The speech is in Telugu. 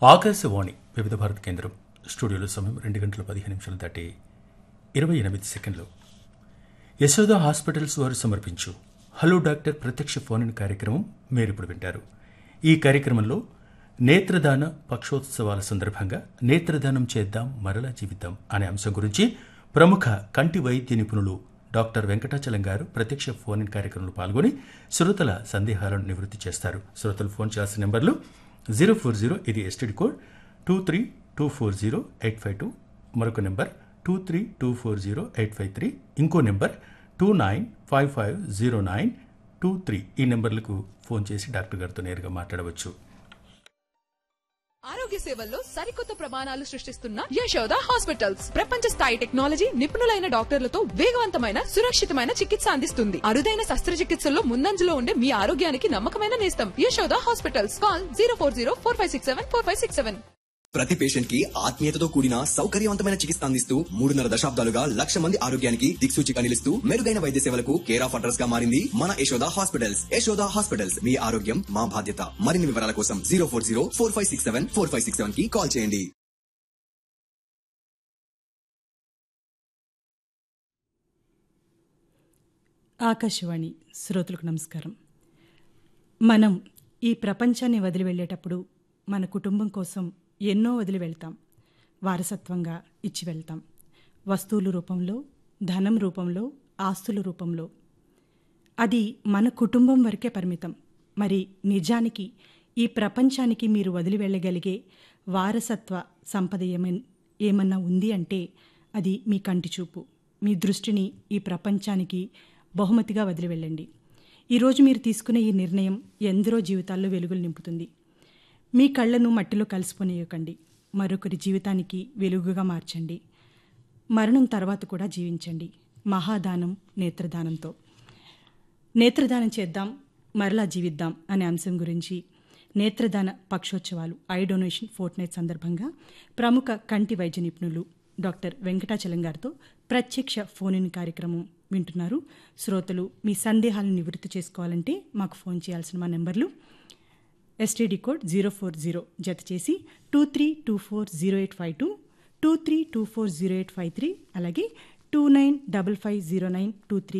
ఆకాశవాణి వివిధ భారత కేంద్రం స్టూడియోలో సమయం రెండు గంటల పదిహేను నిమిషాలు దాటి ఇరవై ఎనిమిది సెకండ్లు యశోద హాస్పిటల్స్ వారు సమర్పించు హలో డాక్టర్ ప్రత్యక్ష ఫోన్ ఇన్ కార్యక్రమం మీరు ఇప్పుడు వింటారు ఈ కార్యక్రమంలో నేత్రదాన పక్షోత్సవాల సందర్భంగా నేత్రదానం చేద్దాం మరలా జీవిద్దాం అనే అంశం గురించి ప్రముఖ కంటి వైద్య నిపుణులు డాక్టర్ వెంకటాచలం గారు ప్రత్యక్ష ఫోన్ ఇన్ కార్యక్రమంలో పాల్గొని శ్రోతల సందేహాలను నివృత్తి చేస్తారు శ్రోతలు ఫోన్ చేయాల్సిన నెంబర్లు జీరో ఫోర్ జీరో ఇది STD code two three two four zero eight five two మరొక number two three two four zero eight five three ఇంకో number two nine five five zero nine two three ఈ నెంబర్లకు ఫోన్ చేసి డాక్టర్ గారితో నేరుగా మాట్లాడవచ్చు ఆరోగ్య సేవల్లో సరికొత్త ప్రమాణాలు సృష్టిస్తున్న యశోద హాస్పిటల్స్ ప్రపంచ స్థాయి టెక్నాలజీ నిపుణులైన డాక్టర్లతో వేగవంతమైన సురక్షితమైన చికిత్స అందిస్తుంది అరుదైన శస్త్రచికిత్సల్లో ముందంజలో ఉండే మీ ఆరోగ్యానికి నమ్మకమైన నేస్తం Yashoda hospitals call zero four zero four five six seven four five six seven ప్రతి పేషెంట్ కి ఆత్మీయతతో కూడిన సౌకర్యవంతమైన చికిత్స అందిస్తూ మూడున్నర దశాబ్దాలుగా లక్ష మంది ఆరోగ్యానికి దిక్సూచిగా నిలుస్తూ మెరుగైన వైద్య సేవలకు కేర్ ఆఫ్ అడ్రస్ గా మారింది మన యశోద హాస్పిటల్స్ యశోద హాస్పిటల్స్ మీ ఆరోగ్యం మా బాధ్యత మరిన్ని వివరాల కోసం zero four zero four five six seven four five six seven కి కాల్ చేయండి ఆకాశవాణి శ్రోతలకు నమస్కారం మనం ఈ ప్రపంచాన్ని వదిలి వెళ్ళేటప్పుడు మన కుటుంబం కోసం ఎన్నో వదిలి వెళ్తాం వారసత్వంగా ఇచ్చి వెళ్తాం వస్తువుల రూపంలో ధనం రూపంలో ఆస్తుల రూపంలో అది మన కుటుంబం వరకే పరిమితం మరి నిజానికి ఈ ప్రపంచానికి మీరు వదిలి వెళ్ళగలిగే వారసత్వ సంపద ఏమన్ ఏమన్నా ఉంది అంటే అది మీ కంటి చూపు మీ దృష్టిని ఈ ప్రపంచానికి బహుమతిగా వదిలి వెళ్ళండి ఈరోజు మీరు తీసుకునే ఈ నిర్ణయం ఎందరో జీవితాల్లో వెలుగులు నింపుతుంది మీ కళ్ళను మట్టిలో కలిసిపోనియకండి మరొకరి జీవితానికి వెలుగుగా మార్చండి మరణం తర్వాత కూడా జీవించండి మహాదానం నేత్రదానంతో నేత్రదానం చేద్దాం మరలా జీవిద్దాం అనే అంశం గురించి నేత్రదాన పక్షోత్సవాలు ఐ డొనేషన్ ఫోర్ట్ నైట్ సందర్భంగా ప్రముఖ కంటి వైద్య నిపుణులు డాక్టర్ వెంకటాచలం గారితో ప్రత్యక్ష ఫోన్ ఇన్ కార్యక్రమం వింటున్నారు శ్రోతలు మీ సందేహాలను నివృత్తి చేసుకోవాలంటే మాకు ఫోన్ చేయాల్సిన మా నెంబర్లు STD code zero four zero జత చేసి two three two four zero eight five two two three two four zero eight five three అలాగే two nine double five zero nine two three